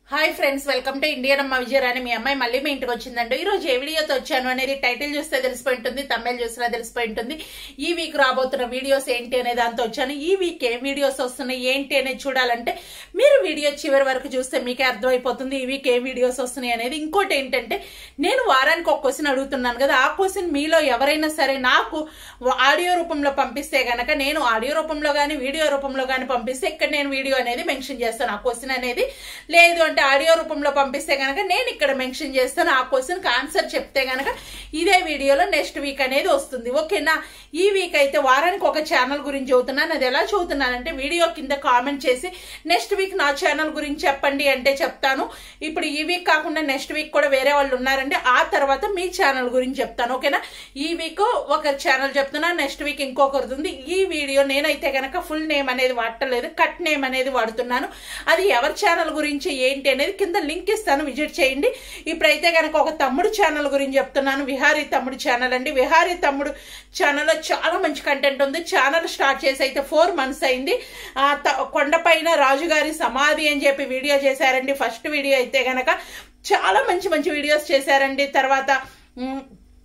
hi friends welcome to Indian Amma Vijayarani మీ అమ్మాయి మళ్ళీ మీ ఇంటికి వచ్చిందండి ఈ రోజు ఏ వీడియోతో వచ్చాను అనేది టైటిల్ చూస్తే తెలిసిపోయి ఉంటుంది తమిళ చూసినా తెలిసిపోయి ఉంటుంది ఈ వీక్ రాబోతున్న వీడియోస్ ఏంటి అనే దాంతో వచ్చాను ఈ వీక్ ఏం వీడియోస్ వస్తున్నాయి ఏంటి అనేది చూడాలంటే మీరు వీడియో చివరి వరకు చూస్తే మీకే అర్థమైపోతుంది ఈ వీక్ ఏం వీడియోస్ వస్తున్నాయి అనేది ఇంకోటి ఏంటంటే నేను వారానికి ఒక క్వశ్చన్ అడుగుతున్నాను కదా ఆ క్వశ్చన్ మీలో ఎవరైనా సరే నాకు ఆడియో రూపంలో పంపిస్తే గనక నేను ఆడియో రూపంలో కానీ వీడియో రూపంలో కానీ పంపిస్తే ఇక్కడ నేను వీడియో అనేది మెన్షన్ చేస్తాను ఆ క్వశ్చన్ అనేది లేదు అంటే ఆడియో రూపంలో పంపిస్తే కనుక నేను ఇక్కడ మెన్షన్ చేస్తాను ఆ క్వశ్చన్కి ఆన్సర్ చెప్తే కనుక ఇదే వీడియోలో నెక్స్ట్ వీక్ అనేది వస్తుంది ఓకేనా ఈ వీక్ అయితే వారానికి ఒక ఛానల్ గురించి చదువుతున్నాను అది ఎలా చదువుతున్నానంటే వీడియో కింద కామెంట్ చేసి నెక్స్ట్ వీక్ నా ఛానల్ గురించి చెప్పండి అంటే చెప్తాను ఇప్పుడు ఈ వీక్ కాకుండా నెక్స్ట్ వీక్ కూడా వేరే వాళ్ళు ఉన్నారండి ఆ తర్వాత మీ ఛానల్ గురించి చెప్తాను ఓకేనా ఈ వీక్ ఒక ఛానల్ చెప్తున్నా నెక్స్ట్ వీక్ ఇంకొకరిది ఉంది ఈ వీడియో నేనైతే కనుక ఫుల్ నేమ్ అనేది వాడటలేదు కట్ నేమ్ అనేది వాడుతున్నాను అది ఎవరి ఛానల్ గురించి ఏంటి అనేది కింద లింక్ ఇస్తాను విజిట్ చేయండి ఇప్పుడైతే కనుక ఒక తమ్ముడు ఛానల్ గురించి చెప్తున్నాను విహారీ తమ్ముడు ఛానల్ అండి విహారీ తమ్ముడు ఛానల్లో చాలా మంచి కంటెంట్ ఉంది ఛానల్ స్టార్ట్ చేసి అయితే ఫోర్ మంత్స్ అయింది ఆ త- కొండపైన రాజుగారి సమాధి అని చెప్పి వీడియో చేశారండి ఫస్ట్ వీడియో అయితే గనక చాలా మంచి మంచి వీడియోస్ చేశారండి తర్వాత మ్,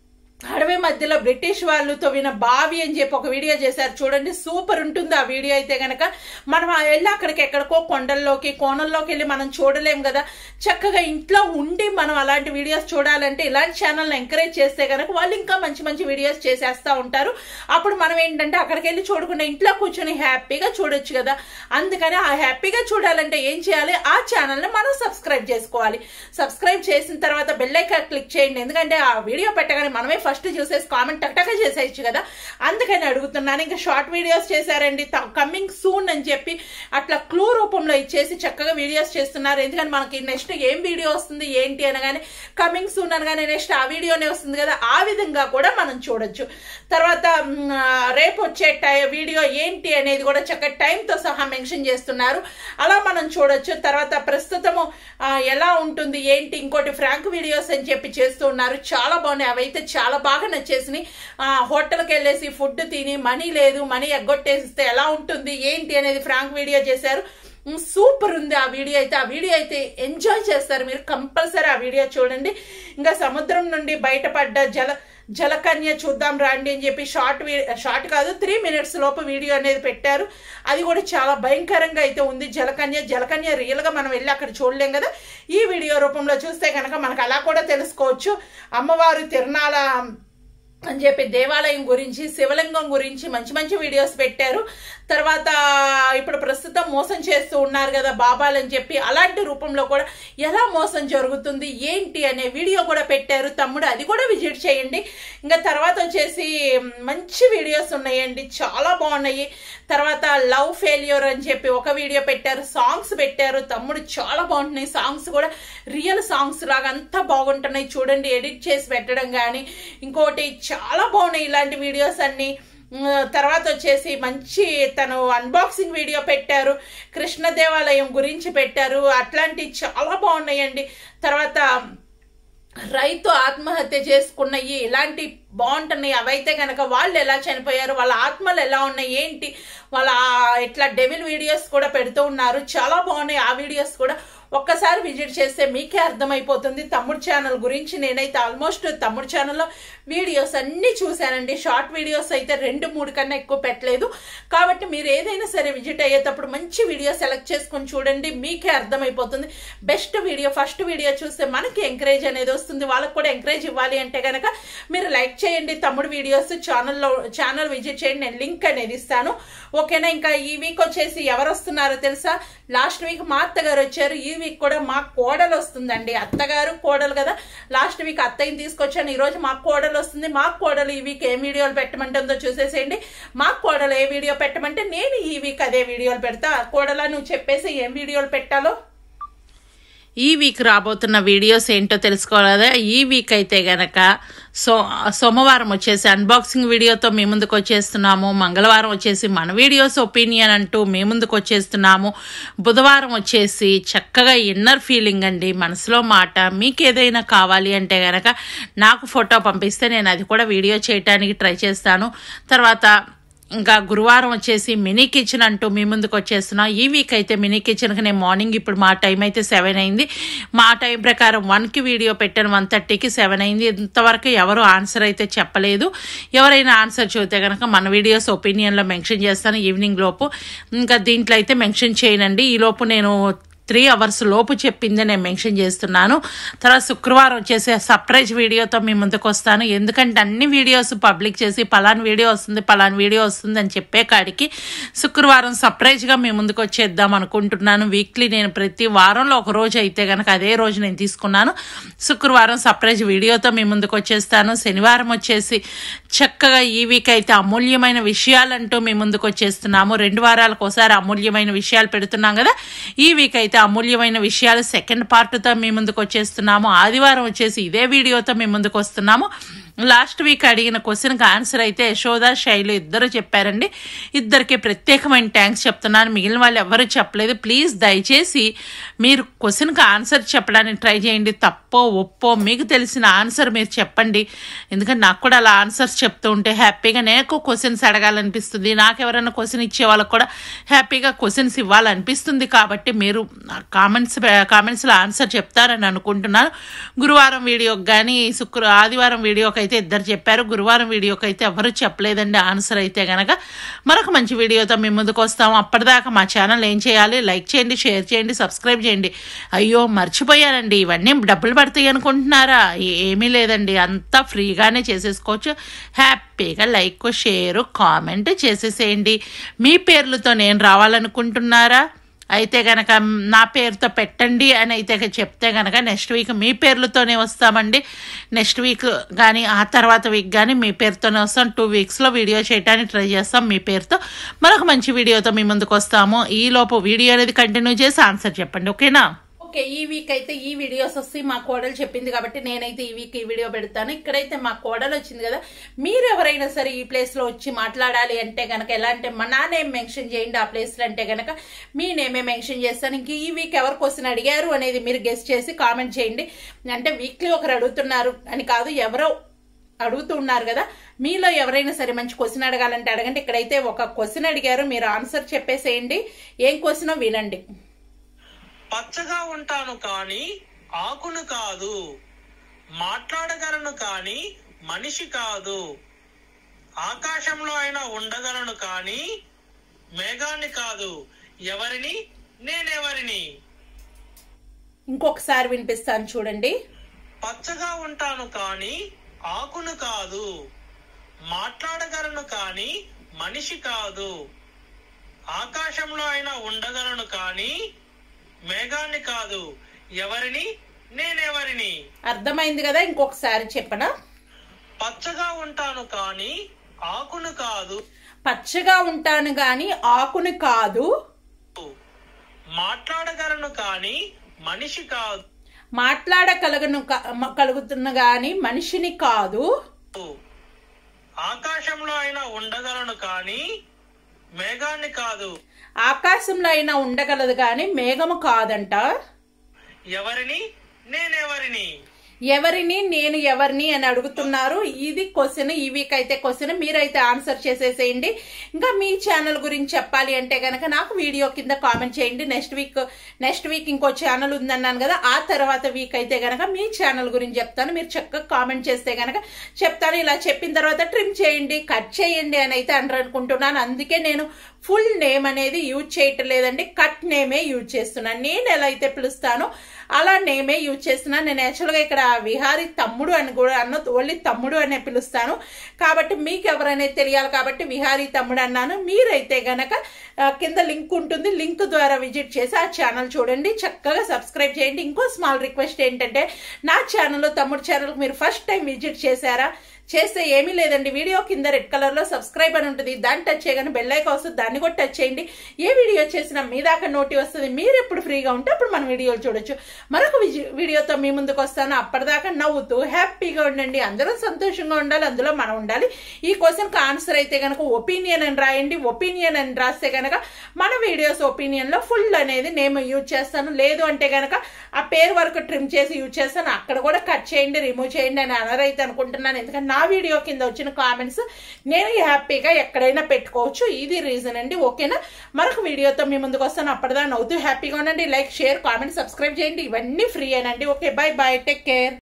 అడవి మధ్యలో బ్రిటిష్ వాళ్ళు తవ్విన బావి అని చెప్పి ఒక వీడియో చేశారు చూడండి సూపర్ ఉంటుంది ఆ వీడియో అయితే గనక మనం ఆ వెళ్ళి అక్కడికి ఎక్కడికో కొండల్లోకి కోణంలోకి వెళ్ళి మనం చూడలేం కదా చక్కగా ఇంట్లో ఉండి మనం అలాంటి వీడియోస్ చూడాలంటే ఇలాంటి ఛానల్ని ఎంకరేజ్ చేస్తే గనక వాళ్ళు ఇంకా మంచి మంచి వీడియోస్ చేసేస్తూ ఉంటారు అప్పుడు మనం ఏంటంటే అక్కడికి వెళ్ళి చూడకుండా ఇంట్లో కూర్చొని హ్యాపీగా చూడొచ్చు కదా అందుకని ఆ హ్యాపీగా చూడాలంటే ఏం చేయాలి ఆ ఛానల్ని మనం సబ్స్క్రైబ్ చేసుకోవాలి సబ్స్క్రైబ్ చేసిన తర్వాత బెల్ ఐకాన్ క్లిక్ చేయండి ఎందుకంటే ఆ వీడియో పెట్టగానే మనమే ఫస్ట్ చూసేసి కామెంట్ టక్టగా చేసేయచ్చు కదా అందుకని అడుగుతున్నాను ఇంకా షార్ట్ వీడియోస్ చేశారండి కమింగ్ సూన్ అని చెప్పి అట్లా క్లూ రూపంలో ఇచ్చేసి చక్కగా వీడియోస్ చేస్తున్నారు ఎందుకంటే మనకి నెక్స్ట్ ఏం వీడియో వస్తుంది ఏంటి అనగానే కమింగ్ సూన్ అనగానే నెక్స్ట్ ఆ వీడియోనే వస్తుంది కదా ఆ విధంగా కూడా మనం చూడొచ్చు తర్వాత మ్, ఆ, రేపు వచ్చే టై వీడియో ఏంటి అనేది కూడా చక్కగా టైంతో సహా మెన్షన్ చేస్తున్నారు అలా మనం చూడొచ్చు తర్వాత ప్రస్తుతము ఆ, ఎలా ఉంటుంది ఏంటి ఇంకోటి ఫ్రాంక్ వీడియోస్ అని చెప్పి చేస్తూ ఉన్నారు చాలా బాగున్నాయి అవైతే చాలా బాగా నచ్చేసినాయి ఆ, హోటల్కి వెళ్ళేసి ఫుడ్ తిని మనీ లేదు మనీ ఎగ్గొట్టేస్తే ఎలా ఉంటుంది ఏంటి అనేది ఫ్రాంక్ వీడియో చేశారు ఉమ్, సూపర్ ఉంది ఆ వీడియో అయితే ఆ వీడియో అయితే ఎంజాయ్ చేస్తారు మీరు కంపల్సరీ ఆ వీడియో చూడండి ఇంకా సముద్రం నుండి బయటపడ్డ జల జలకన్య చూద్దాం రండి అని చెప్పి షార్ట్ వీ- షార్ట్ కాదు త్రీ మినిట్స్ లోపు వీడియో అనేది పెట్టారు అది కూడా చాలా భయంకరంగా అయితే ఉంది జలకన్య జలకన్య రియల్ గా మనం వెళ్ళి అక్కడ చూడలేం కదా ఈ వీడియో రూపంలో చూస్తే కనుక మనకు అలా కూడా తెలుసుకోవచ్చు అమ్మవారు తిరునాళ అని చెప్పి దేవాలయం గురించి శివలింగం గురించి మంచి మంచి వీడియోస్ పెట్టారు తర్వాత ఇప్పుడు ప్రస్తుతం మోసం చేస్తూ ఉన్నారు కదా బాబాలు అని చెప్పి అలాంటి రూపంలో కూడా ఎలా మోసం జరుగుతుంది ఏంటి అనే వీడియో కూడా పెట్టారు తమ్ముడు అది కూడా విజిట్ చేయండి ఇంకా తర్వాత వచ్చేసి మంచి వీడియోస్ ఉన్నాయండి చాలా బాగున్నాయి తర్వాత లవ్ ఫెయిల్యూర్ అని చెప్పి ఒక వీడియో పెట్టారు సాంగ్స్ పెట్టారు తమ్ముడు చాలా బాగుంటున్నాయి సాంగ్స్ కూడా రియల్ సాంగ్స్ లాగా అంతా బాగుంటున్నాయి చూడండి ఎడిట్ చేసి పెట్టడం కానీ ఇంకోటి చాలా బాగున్నాయి ఇలాంటి వీడియోస్ అన్ని ఉమ్, తర్వాత వచ్చేసి మంచి తను అన్బాక్సింగ్ వీడియో పెట్టారు కృష్ణ దేవాలయం గురించి పెట్టారు అట్లాంటివి చాలా బాగున్నాయండి తర్వాత రైతు ఆత్మహత్య చేసుకున్నవి ఇలాంటి బాగుంటున్నాయి అవైతే కనుక వాళ్ళు ఎలా చనిపోయారు వాళ్ళ ఆత్మలు ఎలా ఉన్నాయి ఏంటి వాళ్ళ ఆ ఇట్లా డెవిల్ వీడియోస్ కూడా పెడుతూ ఉన్నారు చాలా బాగున్నాయి ఆ వీడియోస్ కూడా ఒక్కసారి విజిట్ చేస్తే మీకే అర్థమైపోతుంది తమ్ముడు ఛానల్ గురించి నేనైతే ఆల్మోస్ట్ తమ్ముడు ఛానల్లో వీడియోస్ అన్నీ చూశానండి షార్ట్ వీడియోస్ అయితే రెండు మూడు కన్నా ఎక్కువ పెట్టలేదు కాబట్టి మీరు ఏదైనా సరే విజిట్ అయ్యేటప్పుడు మంచి వీడియో సెలెక్ట్ చేసుకొని చూడండి మీకే అర్థమైపోతుంది బెస్ట్ వీడియో ఫస్ట్ వీడియో చూస్తే మనకి ఎంకరేజ్ అనేది వస్తుంది వాళ్ళకి కూడా ఎంకరేజ్ ఇవ్వాలి అంటే కనుక మీరు లైక్ చేయండి తమ్ముడు వీడియోస్ ఛానల్లో ఛానల్ విజిట్ చేయండి నేను లింక్ అనేది ఇస్తాను ఓకేనా ఇంకా ఈ వీక్ వచ్చేసి ఎవరు వస్తున్నారో తెలుసా లాస్ట్ వీక్ మా అత్తగారు వచ్చారు ఈ వీక్ కూడా మా కోడలు వస్తుందండి అత్తగారు కోడలు కదా లాస్ట్ వీక్ అత్తయ్యని తీసుకొచ్చాను ఈ రోజు మా కోడలు వస్తుంది మా కోడలు ఈ వీక్ ఏం వీడియోలు పెట్టమంటుందో చూసేసేయండి మా కోడలు ఏ వీడియో పెట్టమంటే నేను ఈ వీక్ అదే వీడియోలు పెడతా కోడలా నువ్వు చెప్పేసి ఏం వీడియోలు పెట్టాలో ఈ వీక్ రాబోతున్న వీడియోస్ ఏంటో తెలుసుకోవాలా ఈ వీక్ అయితే గనక సో సోమవారం వచ్చేసి అన్బాక్సింగ్ వీడియోతో మీ ముందుకు వచ్చేస్తున్నాము మంగళవారం వచ్చేసి మన వీడియోస్ ఒపీనియన్ అంటూ మీ ముందుకు వచ్చేస్తున్నాము బుధవారం వచ్చేసి చక్కగా ఇన్నర్ ఫీలింగ్ అండి మనసులో మాట మీకు ఏదైనా కావాలి అంటే గనక నాకు ఫోటో పంపిస్తే నేను అది కూడా వీడియో చేయడానికి ట్రై చేస్తాను తర్వాత ఇంకా గురువారం వచ్చేసి మినీ కిచెన్ అంటూ మీ ముందుకు వచ్చేస్తున్నా ఈ వీక్ అయితే మినీ కిచెన్కి నేను మార్నింగ్ ఇప్పుడు మా టైం అయితే సెవెన్ అయింది మా టైం ప్రకారం వన్కి వీడియో పెట్టాను వన్ థర్టీకి సెవెన్ అయింది ఇంతవరకు ఎవరు ఆన్సర్ అయితే చెప్పలేదు ఎవరైనా ఆన్సర్ చూస్తే కనుక మన వీడియోస్ ఒపీనియన్లో మెన్షన్ చేస్తాను ఈవినింగ్ లోపు ఇంకా దీంట్లో అయితే మెన్షన్ చేయనండి ఈ లోపు నేను త్రీ అవర్స్ లోపు చెప్పింది నేను మెన్షన్ చేస్తున్నాను తర్వాత శుక్రవారం వచ్చేసి సర్ప్రైజ్ వీడియోతో మీ ముందుకు వస్తాను ఎందుకంటే అన్ని వీడియోస్ పబ్లిక్ చేసి పలాన్ వీడియో వస్తుంది పలాన్ వీడియో వస్తుంది అని చెప్పే కాడికి శుక్రవారం సర్ప్రైజ్గా మీ ముందుకు వచ్చేద్దాం అనుకుంటున్నాను వీక్లీ నేను ప్రతి వారంలో ఒక రోజు అయితే కనుక అదే రోజు నేను తీసుకున్నాను శుక్రవారం సర్ప్రైజ్ వీడియోతో మీ ముందుకు వచ్చేస్తాను శనివారం వచ్చేసి చక్కగా ఈ వీక్ అయితే అమూల్యమైన విషయాలంటూ మీ ముందుకు వచ్చేస్తున్నాము రెండు వారాలకు ఒకసారి అమూల్యమైన విషయాలు పెడుతున్నాం కదా ఈ వీక్ అయితే అమూల్యమైన విషయాలు సెకండ్ పార్ట్తో మీ ముందుకు వచ్చేస్తున్నాము ఆదివారం వచ్చేసి ఇదే వీడియోతో మీ ముందుకు వస్తున్నాము లాస్ట్ వీక్ అడిగిన క్వశ్చన్కి ఆన్సర్ అయితే యశోద శైలు ఇద్దరు చెప్పారండి ఇద్దరికి ప్రత్యేకమైన థ్యాంక్స్ చెప్తున్నాను మిగిలిన వాళ్ళు ఎవరు చెప్పలేదు ప్లీజ్ దయచేసి మీరు క్వశ్చన్కి ఆన్సర్ చెప్పడానికి ట్రై చేయండి తప్పో ఒప్పో మీకు తెలిసిన ఆన్సర్ మీరు చెప్పండి ఎందుకంటే నాకు కూడా అలా ఆన్సర్స్ చెప్తూ ఉంటే హ్యాపీగా నాకు క్వశ్చన్స్ అడగాలనిపిస్తుంది నాకు ఎవరైనా క్వశ్చన్ ఇచ్చే వాళ్ళకి కూడా హ్యాపీగా క్వశ్చన్స్ ఇవ్వాలనిపిస్తుంది కాబట్టి మీరు కామెంట్స్ కామెంట్స్లో ఆన్సర్ చెప్తారని అనుకుంటున్నాను గురువారం వీడియోకి కానీ శుక్ర ఆదివారం వీడియోకి అయితే ఇద్దరు చెప్పారు గురువారం వీడియోకి అయితే ఎవరు చెప్పలేదండి ఆన్సర్ అయితే గనక మరొక మంచి వీడియోతో మేము ముందుకు వస్తాము అప్పటిదాకా మా ఛానల్ ఏం చేయాలి లైక్ చేయండి షేర్ చేయండి సబ్స్క్రైబ్ చేయండి అయ్యో మర్చిపోయానండి ఇవన్నీ డబ్బులు పడతాయి అనుకుంటున్నారా ఏమీ లేదండి అంతా ఫ్రీగానే చేసేసుకోవచ్చు హ్యాపీగా లైక్ షేర్ కామెంట్ చేసేసేయండి మీ పేర్లతో నేను రావాలనుకుంటున్నారా అయితే గనక నా పేరుతో పెట్టండి అని అయితే చెప్తే గనక నెక్స్ట్ వీక్ మీ పేర్లతోనే వస్తామండి నెక్స్ట్ వీక్ కానీ ఆ తర్వాత వీక్ కానీ మీ పేరుతోనే వస్తాం టూ వీక్స్లో వీడియో చేయడానికి ట్రై చేస్తాం మీ పేరుతో మరొక మంచి వీడియోతో మీ ముందుకు వస్తాము ఈ లోపు వీడియో అనేది కంటిన్యూ చేసి ఆన్సర్ చెప్పండి ఓకేనా ఓకే ఈ వీక్ అయితే ఈ వీడియోస్ వస్తాయి మా కోడలు చెప్పింది కాబట్టి నేనైతే ఈ వీక్ ఈ వీడియో పెడతాను ఇక్కడైతే మా కోడలు వచ్చింది కదా మీరు ఎవరైనా సరే ఈ ప్లేస్ లో వచ్చి మాట్లాడాలి అంటే గనక ఎలా అంటే మా నా నేమ్ మెన్షన్ చేయండి ఆ ప్లేస్ లో అంటే గనక మీ నేమే మెన్షన్ చేస్తాను ఇంక ఈ వీక్ ఎవరి క్వశ్చన్ అడిగారు అనేది మీరు గెస్ట్ చేసి కామెంట్ చేయండి అంటే వీక్లీ ఒకరు అడుగుతున్నారు అని కాదు ఎవరో అడుగుతూ ఉన్నారు కదా మీలో ఎవరైనా సరే మంచి క్వశ్చన్ అడగాలంటే అడగండి ఇక్కడైతే ఒక క్వశ్చన్ అడిగారు మీరు ఆన్సర్ చెప్పేసేయండి ఏం క్వశ్చనో వినండి పచ్చగా ఉంటాను కానీ ఆకును కాదు మాట్లాడగలను కానీ మనిషి కాదు ఆకాశంలో అయినా ఉండగలను కానీ మేఘాన్ని కాదు ఎవరిని నేనెవరిని ఇంకొకసారి వినిపిస్తాను చూడండి పచ్చగా ఉంటాను కానీ ఆకును కాదు మాట్లాడగలను కానీ మనిషి కాదు ఆకాశంలో అయినా ఉండగలను కానీ మేఘాన్ని కాదు ఎవరిని నేనెవరిని అర్థమైంది కదా ఇంకొకసారి చెప్పనా పచ్చగా ఉంటాను కానీ ఆకును కాదు పచ్చగా ఉంటాను గాని ఆకుని కాదు మాట్లాడగలను కానీ మనిషి కాదు మాట్లాడగలుగును క- మ- కలుగుతున్న గాని మనిషిని కాదు ఆకాశంలో అయినా ఉండగలను కానీ మేఘాన్ని కాదు ఆకాశంలో అయినా ఉండగలదు గాని మేఘము కాదంట ఎవరిని నేనెవరిని ఎవరిని నేను ఎవరిని అని అడుగుతున్నారు ఇది క్వశ్చన్ ఈ వీక్ అయితే క్వశ్చన్ మీరైతే ఆన్సర్ చేసేసేయండి ఇంకా మీ ఛానల్ గురించి చెప్పాలి అంటే గనక నాకు వీడియో కింద కామెంట్ చేయండి నెక్స్ట్ వీక్ నెక్స్ట్ వీక్ ఇంకో ఛానల్ ఉందన్నాను కదా ఆ తర్వాత వీక్ అయితే గనక మీ ఛానల్ గురించి చెప్తాను మీరు చక్కగా కామెంట్ చేస్తే గనక చెప్తాను ఇలా చెప్పిన తర్వాత ట్రిమ్ చేయండి కట్ చేయండి అని అయితే అనరు అనుకుంటున్నాను అందుకే నేను ఫుల్ నేమ్ అనేది యూజ్ చేయటం లేదండి కట్ నేమే యూజ్ చేస్తున్నాను నేను ఎలా అయితే పిలుస్తానో అలా నేమే యూజ్ చేస్తున్నాను నేను యాక్చువల్గా ఇక్కడ విహారీ తమ్ముడు అని కూడా అన్న ఓన్లీ తమ్ముడు అనే పిలుస్తాను కాబట్టి మీకు ఎవరైనా తెలియాలి కాబట్టి విహారీ తమ్ముడు అన్నాను మీరైతే గనక ఆ, కింద లింక్ ఉంటుంది లింక్ ద్వారా విజిట్ చేసి ఆ ఛానల్ చూడండి చక్కగా సబ్స్క్రైబ్ చేయండి ఇంకో స్మాల్ రిక్వెస్ట్ ఏంటంటే నా ఛానల్లో తమ్ముడు ఛానల్ మీరు ఫస్ట్ టైం విజిట్ చేశారా చేస్తే ఏమీ లేదండి వీడియో కింద రెడ్ కలర్ లో సబ్స్క్రైబ్ అని ఉంటుంది దాన్ని టచ్ చేయగానే బెల్ ఐకాన్ వస్తుంది దాన్ని కూడా టచ్ చేయండి ఏ వీడియో చేసినా మీ దాకా నోటి వస్తుంది మీరు ఎప్పుడు ఫ్రీగా ఉంటే అప్పుడు మన వీడియోలు చూడొచ్చు మరొక విజి- వీడియోతో మీ ముందుకు వస్తాను అప్పటిదాకా నవ్వుతూ హ్యాపీగా ఉండండి అందరూ సంతోషంగా ఉండాలి అందులో మనం ఉండాలి ఈ క్వశ్చన్ కి ఆన్సర్ అయితే కనుక ఒపీనియన్ అని రాయండి ఒపీనియన్ అని రాస్తే కనుక మన వీడియోస్ ఒపీనియన్ లో ఫుల్ అనేది నేను యూజ్ చేస్తాను లేదు అంటే కనుక ఆ పేరు వరకు ట్రిమ్ చేసి యూజ్ చేస్తాను అక్కడ కూడా కట్ చేయండి రిమూవ్ చేయండి అని అనరైతే అనుకుంటున్నాను ఎందుకంటే నా నా వీడియో కింద వచ్చిన కామెంట్స్ నేను హ్యాపీగా ఎక్కడైనా పెట్టుకోవచ్చు ఇది రీజన్ అండి ఓకేనా మరొక వీడియోతో మీ ముందుకు వస్తాను అప్పటిదా నవ్వుతూ హ్యాపీగా ఉండండి లైక్ షేర్ కామెంట్ సబ్స్క్రైబ్ చేయండి ఇవన్నీ ఫ్రీ అనండి okay bye bye take care